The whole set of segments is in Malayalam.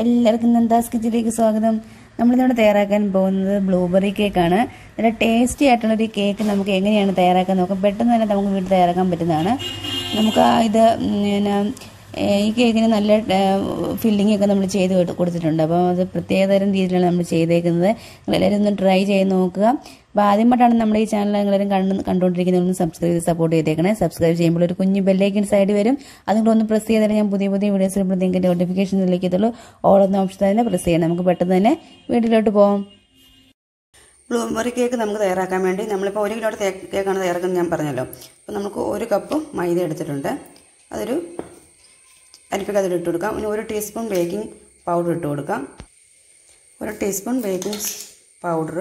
എല്ലാവർക്കും നന്ദാസ് കിച്ചണിലേക്ക് സ്വാഗതം നമ്മളിന്നിവിടെ തയ്യാറാക്കാൻ പോകുന്നത് ബ്ലൂബെറി കേക്കാണ് നല്ല ടേസ്റ്റി ആയിട്ടുള്ള ഒരു കേക്ക് നമുക്ക് എങ്ങനെയാണ് തയ്യാറാക്കാൻ നോക്കാം പെട്ടെന്ന് തന്നെ നമുക്ക് വീട്ടിൽ തയ്യാറാക്കാൻ പറ്റുന്നതാണ് നമുക്ക് ആ ഇത് ഉം, പിന്നെ ഏഹ്, ഈ കേക്കിന് നല്ല ഫില്ലിംഗ് ഒക്കെ നമ്മൾ ചെയ്ത് കൊടു- കൊടുത്തിട്ടുണ്ട് അപ്പോൾ അത് പ്രത്യേകതരം രീതിയിലാണ് നമ്മൾ ചെയ്തേക്കുന്നത് നിങ്ങളെല്ലാവരും ഒന്ന് ട്രൈ ചെയ്ത് നോക്കുക അപ്പോൾ ആദ്യമായിട്ടാണ് നമ്മുടെ ഈ ചാനൽ നിങ്ങളെല്ലാവരും കണ്ട് കണ്ടുകൊണ്ടിരിക്കുന്നതൊന്ന് സബ്സ്ക്രൈബ് ചെയ്ത് സപ്പോർട്ട് ചെയ്തേക്കണേ സബ്സ്ക്രൈബ് ചെയ്യുമ്പോൾ ഒരു കുഞ്ഞു ബെല്ലൈക്കൻ സൈഡ് വരും അത് നിങ്ങൾ ഒന്ന് പ്രസ് ചെയ്താൽ ഞാൻ പുതിയ പുതിയ വീഡിയോസ് വരുമ്പോൾ നിങ്ങൾക്ക് നോട്ടിഫിക്കേഷൻ ലഭിക്കത്തുള്ളൂ ഓൾ എന്ന ഓപ്ഷൻ തന്നെ പ്രസ് ചെയ്യണം നമുക്ക് പെട്ടെന്ന് തന്നെ വീട്ടിലോട്ട് പോകാം ബ്ലൂബെറി കേക്ക് നമുക്ക് തയ്യാറാക്കാൻ വേണ്ടി നമ്മളിപ്പോൾ ഒരു കിലോയുടെ തേ- കേക്കാണ് തയ്യാറാക്കുന്നത് ഞാൻ പറഞ്ഞല്ലോ അപ്പോൾ നമുക്ക് ഒരു കപ്പ് മൈദ എടുത്തിട്ടുണ്ട് അതൊരു അരിപ്പക്കതിൽ ഇട്ട് കൊടുക്കാം പിന്നെ ഒരു ടീസ്പൂൺ ബേക്കിംഗ് പൗഡർ ഇട്ട് കൊടുക്കാം ഒരു ടീസ്പൂൺ ബേക്കിംഗ് പൗഡർ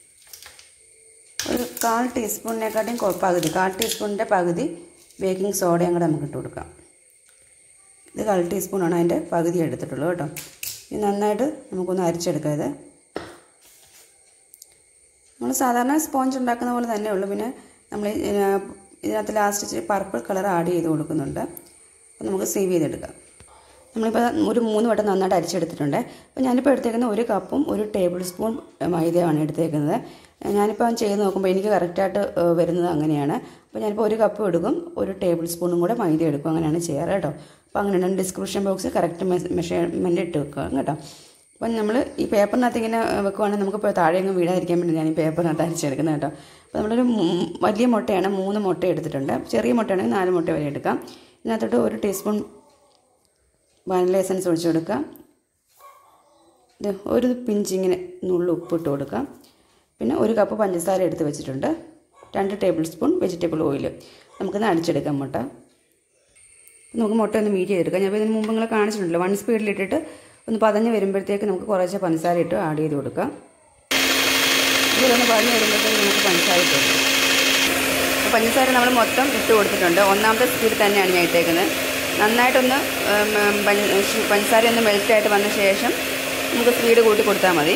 ഒരു കാൽ ടീസ്പൂണിനെക്കാട്ടിയും കൊ- പകുതി കാൽ ടീസ്പൂണിൻ്റെ പകുതി ബേക്കിംഗ് സോഡയും കൂടെ നമുക്ക് ഇട്ട് കൊടുക്കാം ഇത് കാൽ ടീസ്പൂണാണ് അതിൻ്റെ പകുതി എടുത്തിട്ടുള്ളൂ കേട്ടോ ഇത് നന്നായിട്ട് നമുക്കൊന്ന് അരിച്ചെടുക്കാം ഇത് നമ്മൾ സാധാരണ സ്പോഞ്ച് ഉണ്ടാക്കുന്ന പോലെ തന്നെ ഉള്ളൂ പിന്നെ നമ്മൾ ഇതിനകത്ത് ലാസ്റ്റ് ഇച്ചിരി പർപ്പിൾ കളർ ആഡ് ചെയ്ത് കൊടുക്കുന്നുണ്ട് അപ്പോൾ നമുക്ക് സേവ് ചെയ്തെടുക്കാം നമ്മളിപ്പോൾ ഒരു മൂന്ന് വട്ടം നന്നായിട്ട് അരിച്ചെടുത്തിട്ടുണ്ട് അപ്പോൾ ഞാനിപ്പോൾ എടുത്തേക്കുന്ന ഒരു കപ്പും ഒരു ടേബിൾ സ്പൂൺ മൈദയാണ് എടുത്തേക്കുന്നത് ഞാനിപ്പോൾ അത് ചെയ്ത് നോക്കുമ്പോൾ എനിക്ക് കറക്റ്റായിട്ട് ഏഹ്, വരുന്നത് അങ്ങനെയാണ് അപ്പോൾ ഞാനിപ്പോൾ ഒരു കപ്പ് എടുക്കും ഒരു ടേബിൾ സ്പൂണും കൂടെ മൈദ എടുക്കും അങ്ങനെയാണ് ചെയ്യാറ് കേട്ടോ അപ്പോൾ അങ്ങനെയാണ് ഡിസ്ക്രിപ്ഷൻ ബോക്സിൽ കറക്റ്റ് മെഷർമെൻറ്റ് ഇട്ട് വെക്കുക കേട്ടോ അപ്പം നമ്മൾ ഈ പേപ്പറിനകത്ത് ഇങ്ങനെ വെക്കുവാണെങ്കിൽ നമുക്കിപ്പോൾ താഴെയൊന്നും വീഴാതിരിക്കാൻ വേണ്ടി ഞാൻ ഈ പേപ്പറിനകത്ത് അരിച്ചെടുക്കുന്നത് കേട്ടോ അപ്പോൾ നമ്മളൊരു മൂ- വലിയ മുട്ടയാണ് മൂന്ന് മുട്ട എടുത്തിട്ടുണ്ട് ചെറിയ മുട്ടയാണെങ്കിൽ നാല് മുട്ട വരെ എടുക്കാം ഇതിനകത്തോട്ട് ഒരു ടീസ്പൂൺ വാനില എസൻസ് ഒഴിച്ച് കൊടുക്കാം ഇത് ഒരു പിഞ്ചിങ്ങനെ നുള്ളു ഉപ്പിട്ട് കൊടുക്കാം പിന്നെ ഒരു കപ്പ് പഞ്ചസാര എടുത്ത് വെച്ചിട്ടുണ്ട് രണ്ട് ടേബിൾ സ്പൂൺ വെജിറ്റബിൾ ഓയിൽ നമുക്കിന്ന് അടിച്ചെടുക്കാം മുട്ട നമുക്ക് മുട്ട ഒന്ന് മീറ്റ് ചെയ്തെടുക്കാം ഞാൻ ഇതിന് മുമ്പ് നിങ്ങളെ കാണിച്ചിട്ടുണ്ടല്ലോ വൺ സ്പീഡിലിട്ടിട്ട് ഒന്ന് പതഞ്ഞ് വരുമ്പോഴത്തേക്ക് നമുക്ക് കുറച്ച് പഞ്ചസാര ഇട്ട് ആഡ് ചെയ്ത് കൊടുക്കാം ഇതിലൊന്ന് പതഞ്ഞ് വരുമ്പോഴത്തേക്ക് നമുക്ക് പഞ്ചസാര ഇട്ട് കൊടുക്കാം അപ്പോൾ പഞ്ചസാര നമ്മൾ മൊത്തം ഇട്ട് കൊടുത്തിട്ടുണ്ട് ഒന്നാമത്തെ സ്പീഡ് തന്നെയാണ് ഞാൻ ഇട്ടേക്കുന്നത് നന്നായിട്ടൊന്ന് ഉം, ഉം, പഞ്ച- ശ്- പഞ്ചസാര ഒന്ന് മെൽറ്റായിട്ട് വന്ന ശേഷം നമുക്ക് സ്പീഡ് കൂട്ടി കൊടുത്താൽ മതി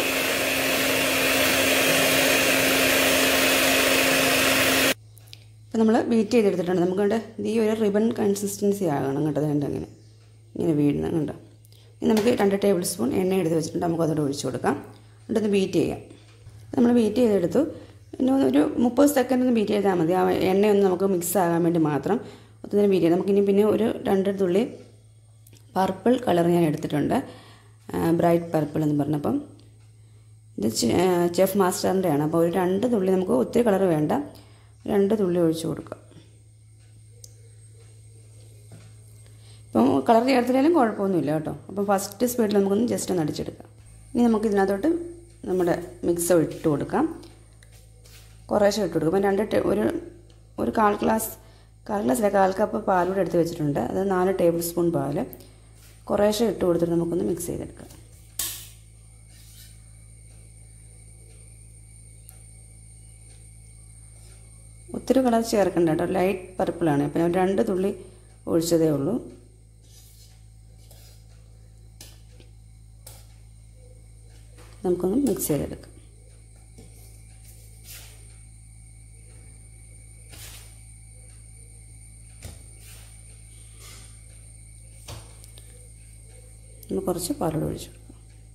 അപ്പോൾ നമ്മൾ ബീറ്റ് ചെയ്തെടുത്തിട്ടുണ്ട് നമുക്ക് കണ്ട് ഇത് ഈ ഒരു റിബൺ കൺസിസ്റ്റൻസി ആകണം കേട്ടോ അത് കണ്ടോ ഇങ്ങനെ ഇങ്ങനെ വീഴുന്ന കണ്ടോ ഇനി നമുക്ക് രണ്ട് ടേബിൾ സ്പൂൺ എണ്ണ എടുത്ത് വെച്ചിട്ടുണ്ട് നമുക്ക് അതോടെ ഒഴിച്ച് കൊടുക്കാം എന്നിട്ടൊന്ന് ബീറ്റ് ചെയ്യാം നമ്മൾ ബീറ്റ് ചെയ്തെടുത്തു പിന്നെ ഒന്ന് ഒരു മുപ്പത് സെക്കൻഡ് ഒന്ന് ബീറ്റ് ചെയ്താൽ മതി ആ എണ്ണയൊന്ന് നമുക്ക് മിക്സ് ആകാൻ വേണ്ടി മാത്രം ഒത്തിരി ബീറ്റ് ചെയ്യാം നമുക്കിനി പിന്നെ ഒരു രണ്ട് തുള്ളി പർപ്പിൾ കളർ ഞാൻ എടുത്തിട്ടുണ്ട് ബ്രൈറ്റ് പർപ്പിൾ എന്ന് പറഞ്ഞപ്പം ഇത് ചെഫ് മാസ്റ്ററിൻ്റെ ആണ് അപ്പോൾ ഒരു രണ്ട് തുള്ളി നമുക്ക് ഒത്തിരി കളർ വേണ്ട രണ്ട് തുള്ളി ഒഴിച്ച് കൊടുക്കാം ഇപ്പം കളർ ചേർത്തില്ലെങ്കിലും കുഴപ്പമൊന്നുമില്ല കേട്ടോ അപ്പം ഫസ്റ്റ് സ്പീഡിൽ നമുക്കൊന്ന് ജസ്റ്റ് ഒന്ന് അടിച്ചെടുക്കാം ഇനി നമുക്ക് ഇതിനകത്തോട്ട് നമ്മുടെ മിക്സ് ഇട്ട് കൊടുക്കാം കുറേശ്ശെ ഇട്ട് കൊടുക്കും അപ്പം രണ്ട് ടേ- ഒരു ഒരു കാൽ ഗ്ലാസ് കാൽ ഗ്ലാസ്സിലെ കാൽ കപ്പ് പാലൂടെ എടുത്ത് വെച്ചിട്ടുണ്ട് അത് നാല് ടേബിൾ സ്പൂൺ പാൽ കുറേശ്ശെ ഇട്ട് കൊടുത്തിട്ട് നമുക്കൊന്ന് മിക്സ് ചെയ്തെടുക്കാം ഒത്തിരി കളർ ചേർക്കണ്ട കേട്ടോ ലൈറ്റ് പർപ്പിളാണ് അപ്പം ഞാൻ രണ്ട് തുള്ളി ഒഴിച്ചതേ ഉള്ളൂ നമുക്കൊന്ന് മിക്സ് ചെയ്തെടുക്കാം നമ്മൾ കുറച്ച് പാലോട് ഒഴിച്ചു കൊടുക്കാം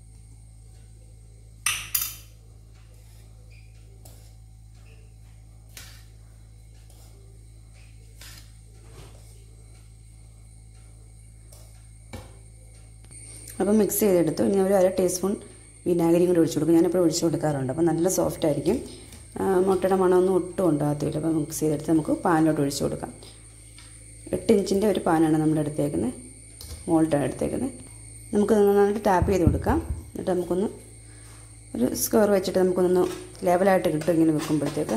അപ്പോൾ മിക്സ് ചെയ്തെടുത്തു ഇനി ഒരു അര ടീസ്പൂൺ വിനാഗിരിയും കൂടി ഒഴിച്ചു കൊടുക്കും ഞാനിപ്പോൾ ഒഴിച്ചു കൊടുക്കാറുണ്ട് അപ്പോൾ നല്ല സോഫ്റ്റ് ആയിരിക്കും ആ, മുട്ടയുടെ മണമൊന്നും ഒട്ടും ഉണ്ടാകത്തില്ല അപ്പോൾ മിക്സ് ചെയ്തെടുത്ത് നമുക്ക് പാനിലോട്ട് ഒഴിച്ചു കൊടുക്കാം എട്ട് ഇഞ്ചിൻ്റെ ഒരു പാനാണ് നമ്മൾ എടുത്തേക്കുന്നത് മോൾട്ടാണ് എടുത്തേക്കുന്നത് നമുക്ക് നന്നായിട്ട് ടാപ്പ് ചെയ്ത് കൊടുക്കാം എന്നിട്ട് നമുക്കൊന്ന് ഒരു സ്ക്വയർ വെച്ചിട്ട് നമുക്കൊന്ന് ലെവലായിട്ട് കിട്ടും ഇങ്ങനെ വെക്കുമ്പോഴത്തേക്ക്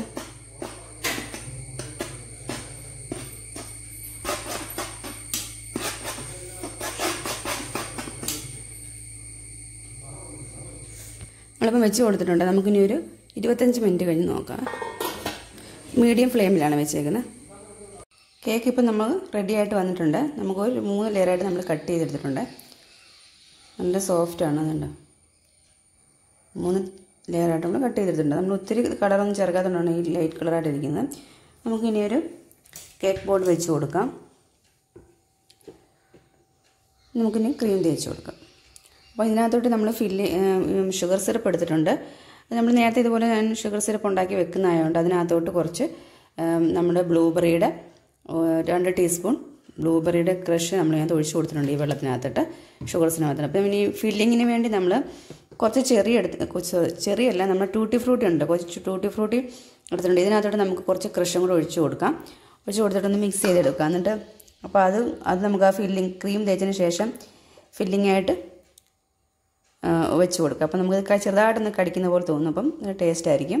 നമ്മളിപ്പം വെച്ച് കൊടുത്തിട്ടുണ്ട് നമുക്കിനി ഒരു ഇരുപത്തഞ്ച് മിനിറ്റ് കഴിഞ്ഞ് നോക്കാം മീഡിയം ഫ്ലെയിമിലാണ് വെച്ചേക്കുന്നത് കേക്ക് ഇപ്പം നമ്മൾ റെഡി ആയിട്ട് വന്നിട്ടുണ്ട് നമുക്ക് ഒരു മൂന്ന് ലെയറായിട്ട് നമ്മൾ കട്ട് ചെയ്തെടുത്തിട്ടുണ്ട് നല്ല സോഫ്റ്റാണ് അതുണ്ട് മൂന്ന് ലെയറായിട്ട് നമ്മൾ കട്ട് ചെയ്തെടുത്തിട്ടുണ്ട് നമ്മൾ ഒത്തിരി കളറൊന്നും ചേർക്കാത്തതുകൊണ്ടാണ് ഈ ലൈറ്റ് കളറായിട്ട് ഇരിക്കുന്നത് നമുക്കിനി ഒരു കേക്ക് ബോർഡ് വെച്ച് കൊടുക്കാം നമുക്കിനി ക്രീം തേച്ച് കൊടുക്കാം അപ്പോൾ ഇതിനകത്തോട്ട് നമ്മൾ ഫില്ല് ഷുഗർ സിറപ്പ് എടുത്തിട്ടുണ്ട് അത് നമ്മൾ നേരത്തെ ഇതുപോലെ ഞാൻ ഷുഗർ സിറപ്പ് ഉണ്ടാക്കി വെക്കുന്നതായതുകൊണ്ട് അതിനകത്തോട്ട് കുറച്ച് ഉം, നമ്മുടെ ബ്ലൂബെറിയുടെ ഏഹ്, രണ്ട് ടീസ്പൂൺ ബ്ലൂബെറിയുടെ ക്രഷ് നമ്മൾ ഇതിനകത്ത് ഒഴിച്ചു കൊടുത്തിട്ടുണ്ട് ഈ വെള്ളത്തിനകത്തിട്ട് ഷുഗർ സിനകത്ത് അപ്പം ഇനി ഫില്ലിങ്ങിന് വേണ്ടി നമ്മൾ കുറച്ച് ചെറിയ എടുത്ത് കുറച്ച് ചെറിയല്ല നമ്മൾ ടൂട്ടി ഫ്രൂട്ടി ഉണ്ട് കുറച്ച് ടൂട്ടി ഫ്രൂട്ടി എടുത്തിട്ടുണ്ട് ഇതിനകത്തോട്ട് നമുക്ക് കുറച്ച് ക്രഷും കൂടെ ഒഴിച്ചു കൊടുക്കാം ഒഴിച്ച് കൊടുത്തിട്ടൊന്ന് മിക്സ് ചെയ്തെടുക്കാം എന്നിട്ട് അപ്പോൾ അത് അത് നമുക്ക് ആ ഫില്ലിങ് ക്രീം തേച്ചതിന് ശേഷം ഫില്ലിംഗ് ആയിട്ട് ആ, വെച്ച് കൊടുക്കുക അപ്പോൾ നമുക്ക് ക- ചെറുതായിട്ടൊന്ന് കടിക്കുന്ന പോലെ തോന്നും അപ്പം ടേസ്റ്റ് ആയിരിക്കും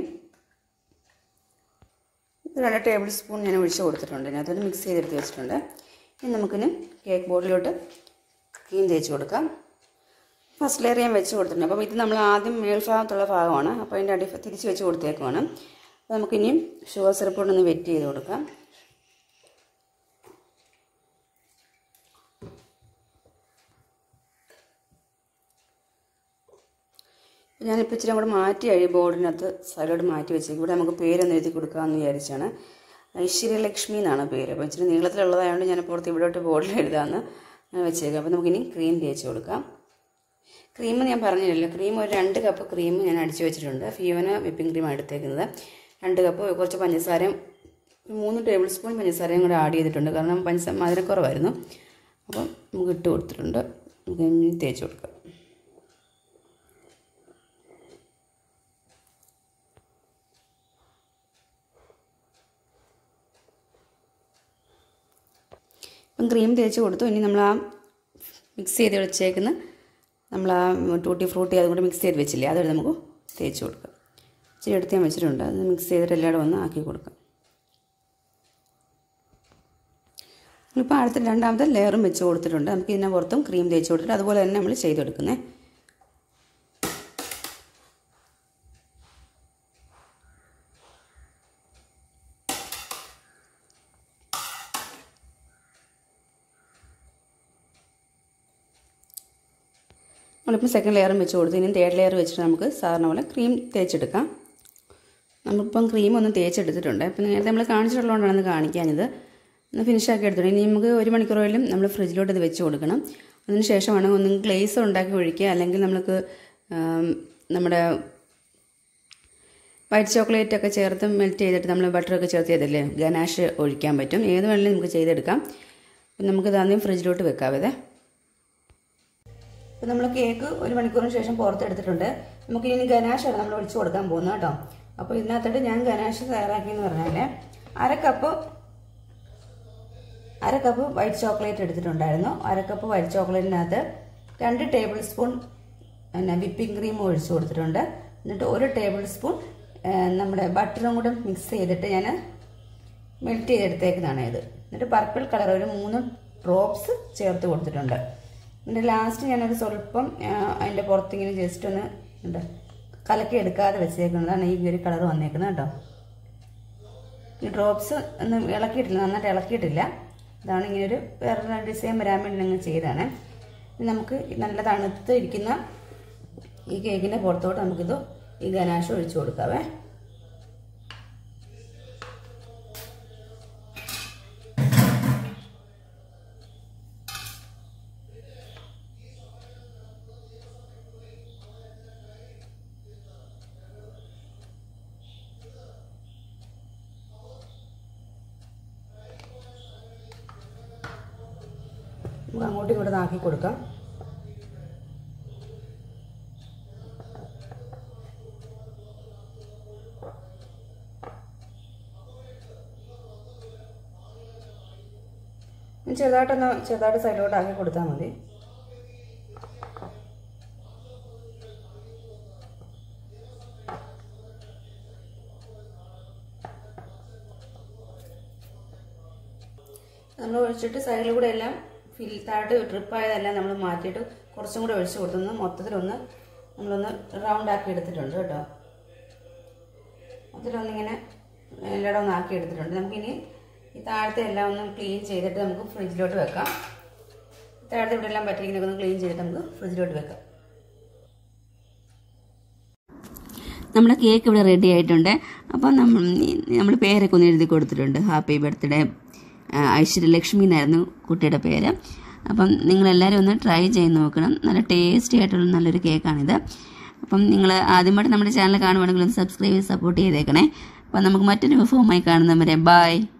ഇത് രണ്ട് ടേബിൾ സ്പൂൺ ഞാൻ ഒഴിച്ച് കൊടുത്തിട്ടുണ്ട് ഇതിനകത്തൊന്ന് മിക്സ് ചെയ്തെടുത്ത് വെച്ചിട്ടുണ്ട് ഇനി നമുക്കിന് കേക്ക് ബോർഡിലോട്ട് ക്രീം തേച്ച് കൊടുക്കാം ഫസ്റ്റ് ലെയർ ഞാൻ വെച്ച് കൊടുത്തിട്ടുണ്ട് അപ്പം ഇത് നമ്മൾ ആദ്യം മേൽഭാഗത്തുള്ള ഭാഗമാണ് അപ്പോൾ അതിൻ്റെ അടി തിരിച്ച് വെച്ച് കൊടുത്തേക്കുവാണ് അപ്പോൾ നമുക്കിനിയും ഷുഗർ സിറപ്പ് കൊണ്ടൊന്ന് വെറ്റ് ചെയ്ത് കൊടുക്കാം ഞാനിപ്പോൾ ഇച്ചിരി കൂടെ മാറ്റി അഴി ബോർഡിനകത്ത് സൈഡോട് മാറ്റി വെച്ചേക്കും ഇവിടെ നമുക്ക് പേരൊന്ന് എഴുതി കൊടുക്കാമെന്ന് വിചാരിച്ചാണ് ഐശ്വര്യലക്ഷ്മി എന്നാണ് പേര് അപ്പോൾ ഇച്ചിരി നീളത്തിലുള്ളതായതുകൊണ്ട് ഞാൻ പുറത്ത് ഇവിടോട്ട് ബോർഡിൽ എഴുതാമെന്ന് ഞാൻ വെച്ചേക്കാം അപ്പോൾ നമുക്കിനി ക്രീം തേച്ച് കൊടുക്കാം ക്രീം ഞാൻ പറഞ്ഞില്ലല്ലോ ക്രീം ഒരു രണ്ട് കപ്പ് ക്രീം ഞാൻ അടിച്ചു വെച്ചിട്ടുണ്ട് ഫിയോന വിപ്പിംഗ് ക്രീമാണ് എടുത്തേക്കുന്നത് രണ്ട് കപ്പ് കുറച്ച് പഞ്ചസാരയും ഒരു മൂന്ന് ടേബിൾ സ്പൂൺ പഞ്ചസാരയും കൂടെ ആഡ് ചെയ്തിട്ടുണ്ട് കാരണം പഞ്ചസാര മധുരക്കുറവായിരുന്നു അപ്പം നമുക്ക് ഇട്ട് കൊടുത്തിട്ടുണ്ട് നമുക്ക് ഇനി തേച്ച് കൊടുക്കാം ഇപ്പം ക്രീം തേച്ച് കൊടുത്തു ഇനി നമ്മൾ ആ മിക്സ് ചെയ്ത് വെച്ചേക്കുന്ന നമ്മൾ ആ ടൂട്ടി ഫ്രൂട്ടി അതും കൂടി മിക്സ് ചെയ്ത് വെച്ചില്ലേ അതൊരു നമുക്ക് തേച്ച് കൊടുക്കാം ഇച്ചിരി എടുത്ത് ഞാൻ വെച്ചിട്ടുണ്ട് അത് മിക്സ് ചെയ്തിട്ട് എല്ലാവരും ഒന്ന് ആക്കി കൊടുക്കാം ഇപ്പോൾ അടുത്ത രണ്ടാമത്തെ ലെയറും വെച്ച് കൊടുത്തിട്ടുണ്ട് നമുക്ക് ഇതിനെ പുറത്തും ക്രീം തേച്ച് കൊടുത്തിട്ട് അതുപോലെ തന്നെ നമ്മൾ ചെയ്തെടുക്കുന്നത് നമ്മളിപ്പോൾ സെക്കൻഡ് ലെയറും വെച്ച് കൊടുത്തു ഇനി തേർഡ് ലെയർ വെച്ചിട്ട് നമുക്ക് സാധാരണ പോലെ ക്രീം തേച്ചെടുക്കാം നമ്മളിപ്പം ക്രീം ഒന്ന് തേച്ചെടുത്തിട്ടുണ്ട് ഇപ്പം നേരത്തെ നമ്മൾ കാണിച്ചിട്ടുള്ളതുകൊണ്ടാണ് ഇത് കാണിക്കാഞ്ഞത് ഒന്ന് ഫിനിഷാക്കി എടുത്തിട്ടുണ്ട് ഇനി നമുക്ക് ഒരു മണിക്കൂറോളം നമ്മൾ ഫ്രിഡ്ജിലോട്ട് ഇത് വെച്ച് കൊടുക്കണം അതിന് ശേഷമാണ് ഒന്ന് ഗ്ലേസ് ഉണ്ടാക്കി ഒഴിക്കുക അല്ലെങ്കിൽ നമുക്ക് ആം, നമ്മുടെ വൈറ്റ് ചോക്ലേറ്റ് ഒക്കെ ചേർത്ത് മെൽറ്റ് ചെയ്തിട്ട് നമ്മൾ ബട്ടറൊക്കെ ചേർത്ത് ചെയ്തല്ലേ ഗനാഷ് ഒഴിക്കാൻ പറ്റും ഏത് വേണമെങ്കിലും നമുക്ക് ചെയ്തെടുക്കാം അപ്പം നമുക്കിത് ആദ്യം ഫ്രിഡ്ജിലോട്ട് വെക്കാവേ ഇപ്പം നമ്മൾ കേക്ക് ഒരു മണിക്കൂറിന് ശേഷം പുറത്തെടുത്തിട്ടുണ്ട് നമുക്ക് ഇനി ഗനാഷാണ് നമ്മൾ ഒഴിച്ചു കൊടുക്കാൻ പോകുന്നത് കേട്ടോ അപ്പോൾ ഇതിനകത്തോട്ട് ഞാൻ ഗനാഷ് തയ്യാറാക്കിയെന്ന് പറഞ്ഞാൽ അര കപ്പ് അര കപ്പ് വൈറ്റ് ചോക്ലേറ്റ് എടുത്തിട്ടുണ്ടായിരുന്നു അര കപ്പ് വൈറ്റ് ചോക്ലേറ്റിനകത്ത് രണ്ട് ടേബിൾ സ്പൂൺ പിന്നെ വിപ്പിംഗ് ക്രീം ഒഴിച്ചു കൊടുത്തിട്ടുണ്ട് എന്നിട്ട് ഒരു ടേബിൾ സ്പൂൺ നമ്മുടെ ബട്ടറും കൂടെ മിക്സ് ചെയ്തിട്ട് ഞാൻ മെൽറ്റ് ചെയ്തെടുത്തേക്കുന്നതാണ് ഇത് എന്നിട്ട് പർപ്പിൾ കളർ ഒരു മൂന്ന് ഡ്രോപ്സ് ചേർത്ത് കൊടുത്തിട്ടുണ്ട് എന്നിട്ട് ലാസ്റ്റ് ഞാനൊരു സ്വല്പം ആ, അതിൻ്റെ പുറത്തിങ്ങനെ ജസ്റ്റ് ഒന്ന് ഉണ്ട് കലക്കി എടുക്കാതെ വെച്ചേക്കുന്നതാണ് ഈ ഒരു കളർ വന്നേക്കുന്നത് കേട്ടോ ഈ ഡ്രോപ്സ് ഒന്നും ഇളക്കിയിട്ടില്ല നന്നായിട്ട് ഇളക്കിയിട്ടില്ല ഇതാണ് ഇങ്ങനെ ഒരു വേറെ ഡിസൈൻ വരാൻ വേണ്ടി ഞങ്ങൾ ചെയ്തതാണ് ഇനി നമുക്ക് നല്ല തണുത്ത് ഇരിക്കുന്ന ഈ കേക്കിൻ്റെ പുറത്തോട്ട് നമുക്കിത് ഈ ഗനാഷ് ഒഴിച്ചു കൊടുക്കാവേ നമുക്ക് അങ്ങോട്ടും ഇങ്ങോട്ടും ആക്കി കൊടുക്കാം ഇനി ചെറുതായിട്ടൊന്ന് ചെറുതായിട്ട് സൈഡിലോട്ട് ആക്കി കൊടുത്താൽ മതി നമ്മൾ ഒഴിച്ചിട്ട് സൈഡിൽ കൂടെ എല്ലാം ഫിൽ താഴോട്ട് ട്രിപ്പായതെല്ലാം നമ്മൾ മാറ്റിയിട്ട് കുറച്ചും കൂടെ ഒഴിച്ച് കൊടുത്തൊന്ന് മൊത്തത്തിലൊന്ന് നമ്മളൊന്ന് റൗണ്ട് ആക്കി എടുത്തിട്ടുണ്ട് കേട്ടോ മൊത്തത്തിലൊന്നിങ്ങനെ എല്ലായിടം ഒന്ന് ആക്കി എടുത്തിട്ടുണ്ട് നമുക്കിനി ഈ താഴത്തെ എല്ലാം ഒന്ന് ക്ലീൻ ചെയ്തിട്ട് നമുക്ക് ഫ്രിഡ്ജിലോട്ട് വെക്കാം താഴത്തെ ഇവിടെ എല്ലാം പറ്റിയിരിക്കുന്നൊക്കെ ഒന്ന് ക്ലീൻ ചെയ്തിട്ട് നമുക്ക് ഫ്രിഡ്ജിലോട്ട് വെക്കാം നമ്മുടെ കേക്ക് ഇവിടെ റെഡി ആയിട്ടുണ്ട് അപ്പം നമ്മൾ നമ്മൾ പേരൊക്കെ ഒന്ന് എഴുതി കൊടുത്തിട്ടുണ്ട് ഹാപ്പി ബർത്ത്ഡേ ഐശ്വര്യലക്ഷ്മി എന്നായിരുന്നു കുട്ടിയുടെ പേര് അപ്പം നിങ്ങളെല്ലാവരും ഒന്ന് ട്രൈ ചെയ്ത് നോക്കണം നല്ല ടേസ്റ്റി ആയിട്ടുള്ള നല്ലൊരു കേക്കാണിത് അപ്പം നിങ്ങൾ ആദ്യമായിട്ട് നമ്മുടെ ചാനൽ കാണുവാണെങ്കിൽ ഒന്ന് സബ്സ്ക്രൈബ് ചെയ്ത് സപ്പോർട്ട് ചെയ്തേക്കണേ അപ്പം നമുക്ക് മറ്റൊരു വിഭവമായി കാണുന്നവരെ ബൈ